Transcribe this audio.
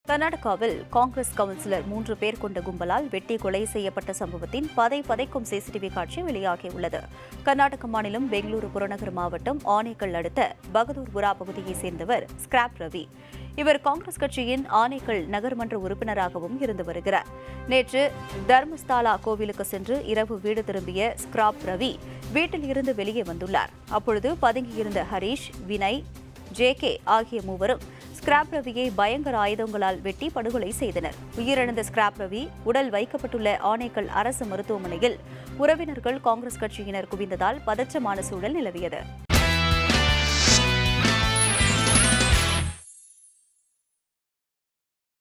கர்நாடகாவில் காங்கிரஸ் கவுன்சிலர் மூன்று பேர் கொண்ட கும்பலால் வெட்டி கொலை செய்யப்பட்ட சம்பவத்தின் பதை பதைக்கும் சிசிடிவி காட்சி வெளியாகியுள்ளது கர்நாடக மாநிலம் பெங்களூரு புறநகர் மாவட்டம் ஆனேக்கல் அடுத்த பகதூர்புரா பகுதியைச் சேர்ந்தவர் ஸ்கிராப் ரவி இவர் காங்கிரஸ் கட்சியின் ஆனேக்கல் நகர்மன்ற உறுப்பினராகவும் இருந்து வருகிறார் நேற்று தர்மஸ்தாலா கோவிலுக்கு சென்று இரவு வீடு திரும்பிய ஸ்கிராப் ரவி வீட்டில் இருந்து வெளியே வந்துள்ளார் அப்பொழுது பதுங்கியிருந்த ஹரீஷ் வினய் ஜேகே ஆகிய மூவரும் ஸ்கிராப் ரவியை பயங்கர ஆயுதங்களால் வெட்டி படுகொலை செய்தனர் உயிரிழந்த ஸ்கிராப் ரவி உடல் வைக்கப்பட்டுள்ள ஆனேக்கல் அரசு மருத்துவமனையில் உறவினர்கள் காங்கிரஸ் கட்சியினர் குவிந்ததால் பதற்றமான சூழல் நிலவியது